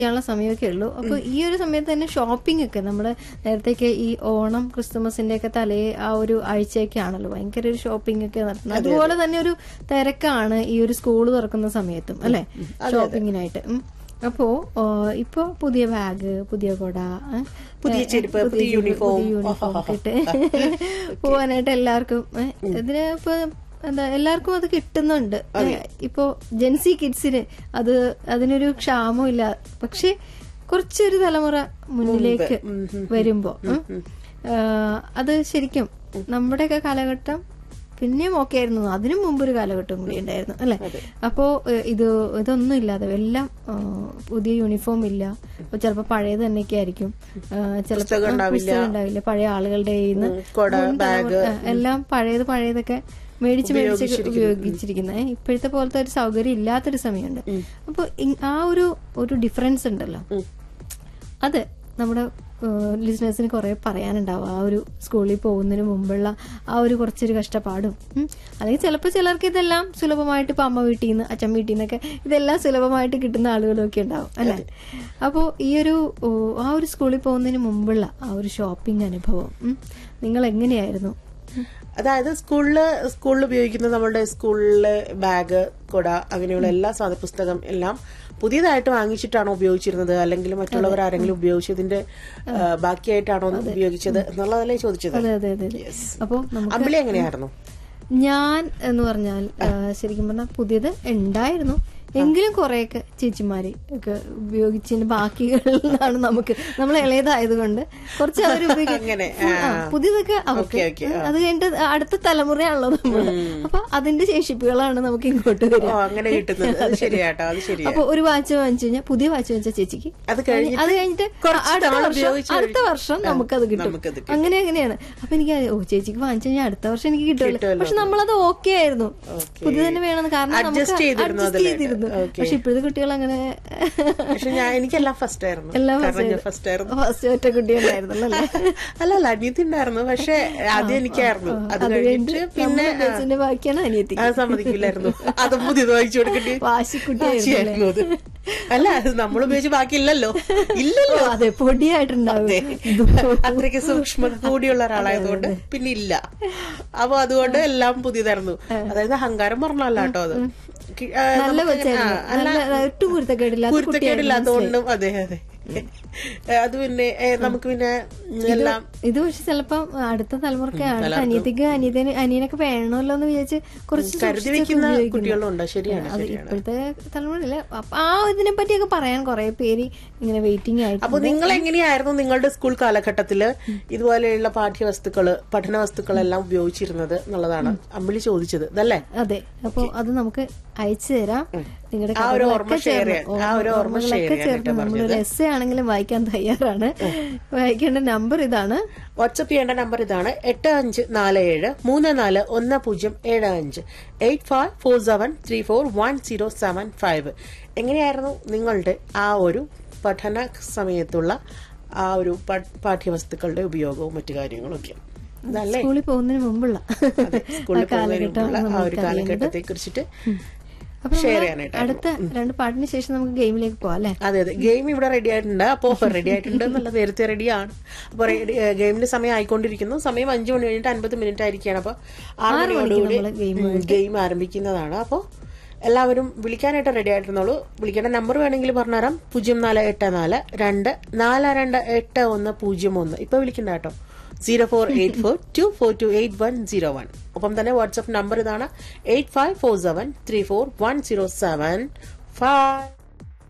ചെയ്യാനുള്ള സമയമൊക്കെ ഉള്ളൂ അപ്പൊ ഈ ഒരു സമയത്ത് തന്നെ ഷോപ്പിംഗ് ഒക്കെ നമ്മുടെ നേരത്തേക്ക് ഈ ഓണം ക്രിസ്തുമസിന്റെ ഒക്കെ തലേ ആ ഒരു ആഴ്ചയൊക്കെ ആണല്ലോ ഭയങ്കര ഒരു ഷോപ്പിംഗ് ഒക്കെ നടത്തുന്നത് അതുപോലെ തന്നെ ഒരു തിരക്കാണ് ഈ ഒരു സ്കൂൾ തുറക്കുന്ന സമയത്തും അല്ലെ ഷോപ്പിങ്ങിനായിട്ട് ഉം. അപ്പോ ആ, ഇപ്പൊ പുതിയ ബാഗ് പുതിയ കൊട ആ, പുതിയ ചെരുപ്പ്, പുതിയ പുതിയ ചെരുപ്പ്, യൂണിഫോം. പുതിയ യൂണിഫോം ഒക്കെ ഇട്ട് പോവാനായിട്ട് എല്ലാവർക്കും ഏ, ഇതിന് ഇപ്പൊ എന്താ എല്ലാവർക്കും അത് കിട്ടുന്നുണ്ട് ഏ, ഇപ്പോ ജെൻസി കിഡ്സിന് അത് അതിനൊരു ക്ഷാമവും ഇല്ല പക്ഷെ കുറച്ചൊരു തലമുറ മുന്നിലേക്ക് വരുമ്പോ ഉം, ആ, അത് ശരിക്കും നമ്മുടെയൊക്കെ കാലഘട്ടം പിന്നെയും ഓക്കെ ആയിരുന്നു അതിനു മുമ്പ് ഒരു കാലഘട്ടം കൂടി ഉണ്ടായിരുന്നു അല്ലെ അപ്പോ ഏഹ്, ഇത് ഇതൊന്നും ഇല്ലാതെ എല്ലാം ആ, പുതിയ യൂണിഫോം ഇല്ല അപ്പൊ ചിലപ്പോ പഴയത് തന്നെയൊക്കെ ആയിരിക്കും ആ, ചിലപ്പോ പുസ്തകം ആ, ഉണ്ടാവില്ല. പുസ്തകം ഉണ്ടാവില്ല പഴയ ആളുകളുടെ കയ്യിൽ നിന്ന് ഉം, കൊട, ബാഗ്. എല്ലാം പഴയത് പഴയതൊക്കെ മേടിച്ച് മേടിച്ച് ഉപയോഗിച്ചിരിക്കുന്നത് ഇപ്പോഴത്തെ പോലത്തെ ഒരു സൗകര്യം ഇല്ലാത്തൊരു സമയമുണ്ട് അപ്പൊ ഇ- ആ ഒരു ഒരു ഡിഫറൻസ് ഉണ്ടല്ലോ അത് നമ്മുടെ ലിസണേഴ്സിന് കുറെ പറയാനുണ്ടാവും ആ ഒരു സ്കൂളിൽ പോകുന്നതിന് മുമ്പുള്ള ആ ഒരു കുറച്ചൊരു കഷ്ടപ്പാടും ഉം. അല്ലെങ്കിൽ ചിലപ്പോൾ ചിലർക്ക് ഇതെല്ലാം സുലഭമായിട്ട് ഇപ്പൊ അമ്മ വീട്ടിൽ നിന്ന് അച്ഛൻ വീട്ടിൽ നിന്നൊക്കെ ഇതെല്ലാം സുലഭമായിട്ട് കിട്ടുന്ന ആളുകളും ഒക്കെ ഉണ്ടാവും അല്ലെ അപ്പോൾ ഈ ഒരു ഓ, ആ ഒരു സ്കൂളിൽ പോകുന്നതിന് മുമ്പുള്ള ആ ഒരു ഷോപ്പിംഗ് അനുഭവം ഉം. നിങ്ങൾ എങ്ങനെയായിരുന്നു അതായത് സ്കൂളില് സ്കൂളിൽ ഉപയോഗിക്കുന്ന നമ്മുടെ സ്കൂളിലെ ബാഗ് കുട അങ്ങനെയുള്ള എല്ലാ സാധന പുസ്തകം എല്ലാം പുതിയതായിട്ട് വാങ്ങിച്ചിട്ടാണോ ഉപയോഗിച്ചിരുന്നത് അല്ലെങ്കിൽ മറ്റുള്ളവർ ആരെങ്കിലും ഉപയോഗിച്ചതിന്റെ ആ, ബാക്കിയായിട്ടാണോ ഉപയോഗിച്ചത് എന്നുള്ളതല്ലേ ചോദിച്ചത് അതെ അതെ അതെ അതെ അപ്പോൾ നമുക്ക് അമ്പിളി എങ്ങനെയായിരുന്നു ഞാൻ എന്ന് പറഞ്ഞാൽ ആ, ശരിക്കും പറഞ്ഞാൽ പുതിയത് ഉണ്ടായിരുന്നു എങ്കിലും കുറെയൊക്കെ ചേച്ചിമാര് ഒക്കെ ഉപയോഗിച്ചതിന്റെ ബാക്കികളിലാണ് നമുക്ക് നമ്മൾ ഇളയതായതുകൊണ്ട് കുറച്ച് അവർ അങ്ങനെ, പുതിയതൊക്കെ അവർക്ക് ഓക്കേ, ഓക്കേ, അത് കഴിഞ്ഞിട്ട് അടുത്ത തലമുറയാണല്ലോ നമ്മള് അപ്പൊ അതിന്റെ ശേഷിപ്പുകളാണ് നമുക്ക് ഇങ്ങോട്ട് ഓ വരിക അങ്ങനെ കിട്ടുന്നത് അത് ശരിയാട്ടോ അത് ശരിയാ അപ്പൊ ഒരു വാച്ച് വാങ്ങിച്ചു കഴിഞ്ഞാൽ പുതിയ വാച്ച് വാങ്ങിച്ച ചേച്ചിക്ക് അത് കഴിഞ്ഞിട്ട് അത് കഴിഞ്ഞിട്ട് കുറച്ച് അടുത്ത തവണ വർഷം ഉപയോഗിച്ച് അടുത്ത വർഷം നമുക്കത് കിട്ടും നമുക്കത് കിട്ടും. അങ്ങനെ അങ്ങനെയാണ് അപ്പൊ എനിക്ക് ഓ ചേച്ചിക്ക് വാങ്ങിച്ചു കഴിഞ്ഞാൽ അടുത്ത വർഷം എനിക്ക് കിട്ടുമല്ലോ കിട്ടുമല്ലോ. പക്ഷെ നമ്മളത് ഓക്കെ ആയിരുന്നു Okay. പുതിയ തന്നെ വേണമെന്ന് കാരണം നമുക്ക് Adjust ചെയ്തിരുന്നു adjust അതിലായിട്ട്. ചെയ്തിരുന്നു Okay. പക്ഷെ ഇപ്പോഴത്തെ കുട്ടികൾ അങ്ങനെ പക്ഷെ ഞാൻ എനിക്കെല്ലാം ഫസ്റ്റ് ആയിരുന്നു എല്ലാം കാരണം ഞാൻ ഫസ്റ്റ് ആയിരുന്നു ഫസ്റ്റ് ഒറ്റ കുട്ടികളായിരുന്നല്ലോ അല്ലേ അല്ല അല്ല അനിയത്തി ഉണ്ടായിരുന്നു പക്ഷെ ആദ്യം എനിക്കായിരുന്നു അത് കഴിഞ്ഞിട്ട് പിന്നെ ആ, ബസ്സിന്റെ ബാക്കിയാണ് അനിയത്തി അത് സമ്മതിക്കില്ലായിരുന്നു അത് പുതിയത് വാങ്ങിച്ചു കൊടുക്കേണ്ടി വാശിക്കുട്ടിയായിരുന്നു അല്ലേ? വാശിയായിരുന്നു അത് അല്ല അത് നമ്മൾ ഉപയോഗിച്ച് ബാക്കിയില്ലല്ലോ ഇല്ലല്ലോ ഓ, അതെ പൊടിയായിട്ടുണ്ടാവും അത്രയ്ക്ക് സൂക്ഷ്മത കൂടിയുള്ള ഒരാളായതുകൊണ്ട് പിന്നെ ഇല്ല അപ്പൊ അതുകൊണ്ട് എല്ലാം പുതിയതായിരുന്നു അതായത് അഹങ്കാരം പറഞ്ഞല്ല കേട്ടോ അത് കി- ആ, നല്ല നമുക്ക് കൊച്ചായിരുന്നു ആ, അല്ല നല്ല ഒട്ടും കുരുത്തക്കേടില്ലാത്ത കുട്ടിയായിരുന്നു കുരുത്തക്കേടില്ലാത്തതുകൊണ്ടും അതെ അതെ ഏ, അത് പിന്നെ ഏ, നമുക്ക് പിന്നെ എല്ലാം ഇത് പക്ഷെ ചിലപ്പം അടുത്ത തലമുറക്ക് അടുത്ത അനിയത്തിക്ക് അനിയത്തിന് അനിയനൊക്കെ വേണമല്ലോ എന്ന് വിചാരിച്ച് കുറച്ച് കരുതി സൂക്ഷിച്ചൊക്കെ വെക്കുന്ന ഉപയോഗിക്കുന്നു. കുട്ടികളുണ്ട് ശരിയാണ് അത് ശരിയാണ് ഇപ്പോഴത്തെ തലമുറയില്ല അപ്പൊ ആ ഇതിനെ പറ്റിയൊക്കെ പറയാൻ കുറെ പേര് ഇങ്ങനെ വെയിറ്റിംഗ് ആയിട്ട് അപ്പൊ നിങ്ങൾ എങ്ങനെയായിരുന്നു നിങ്ങളുടെ സ്കൂൾ കാലഘട്ടത്തില് ഇതുപോലെയുള്ള പാഠ്യവസ്തുക്കള് പഠന വസ്തുക്കളെല്ലാം ഉപയോഗിച്ചിരുന്നത് എന്നുള്ളതാണ് അമ്പിളി ചോദിച്ചത് ഇതല്ലേ അതെ അപ്പൊ അത് നമുക്ക് അയച്ചു തരാം നിങ്ങളുടെ ആ ഒരു ഓർമ്മ കഥകളൊക്കെ share ചേർന്ന് ചെയ്യാൻ- ആ ഒരു ഓർമ്മ ഓർമ്മകളൊക്കെ share ചെയ്യാനായിട്ടാ ചേർന്ന് നമ്മളൊരു എസ് ആണെങ്കിലും വായിക്കാൻ തയ്യാറാണ് വായിക്കേണ്ട നമ്പർ ഇതാണ് വാട്സപ്പ് ചെയ്യേണ്ട നമ്പർ ഇതാണ് എട്ട് അഞ്ച് നാല് ഏഴ് മൂന്ന് നാല് ഒന്ന് പൂജ്യം ഏഴ് അഞ്ച് eight five four seven three four one zero seven five എങ്ങനെയായിരുന്നു നിങ്ങളുടെ ആ ഒരു പഠന സമയത്തുള്ള ആ ഒരു പ- പാഠ്യവസ്തുക്കളുടെ ഉപയോഗവും മറ്റു കാര്യങ്ങളും ഒക്കെ അതല്ലേ സ്കൂളിൽ പോകുന്നതിന് മുമ്പുള്ള അതെ, സ്കൂളിൽ ആ കാലഘട്ടമാണ് പോകുന്നതിനുള്ള ആ ഒരു നമുക്ക് അറിയേണ്ടത്. കാലഘട്ടത്തെ കുറിച്ചിട്ട് അപ്പൊ ഷെയർ നമ്മള് ചെയ്യാനായിട്ടായിരുന്നു അടുത്ത രണ്ട് പാട്ടിന് ശേഷം നമുക്ക് ഗെയിമിലേക്ക് പോവാം അല്ലെ അതെ അതെ ഗെയിം ഇവിടെ റെഡി ആയിട്ടുണ്ട് അപ്പോ റെഡി ആയിട്ടുണ്ട് എന്നുള്ള നേരത്തെ റെഡിയാണ് അപ്പൊ ഗെയിമിന്റെ സമയം ആയിക്കൊണ്ടിരിക്കുന്നു സമയം അഞ്ചു മണി കഴിഞ്ഞിട്ട് അൻപത് മിനിറ്റ് ആയിരിക്കുകയാണ് അപ്പൊ ആറ് ആറ് മണിക്ക് മണിയോടുകൂടി നമ്മള് game ഉം, ഗെയിം ആരംഭിക്കുന്നതാണ് അപ്പോ എല്ലാവരും വിളിക്കാനായിട്ട് റെഡി ആയിരുന്നുള്ളൂ വിളിക്കേണ്ട നമ്പർ വേണമെങ്കിൽ പറഞ്ഞുതരാം പൂജ്യം നാല് എട്ട് നാല് രണ്ട് നാല് രണ്ട് എട്ട് ഒന്ന് പൂജ്യം ഒന്ന് ഇപ്പൊ വിളിക്കണ്ട കേട്ടോ zero four eight four two four two eight one zero one ഒപ്പം തന്നെ വാട്സ്ആപ്പ് നമ്പർ ഇതാണ് eight five four seven three four one zero seven five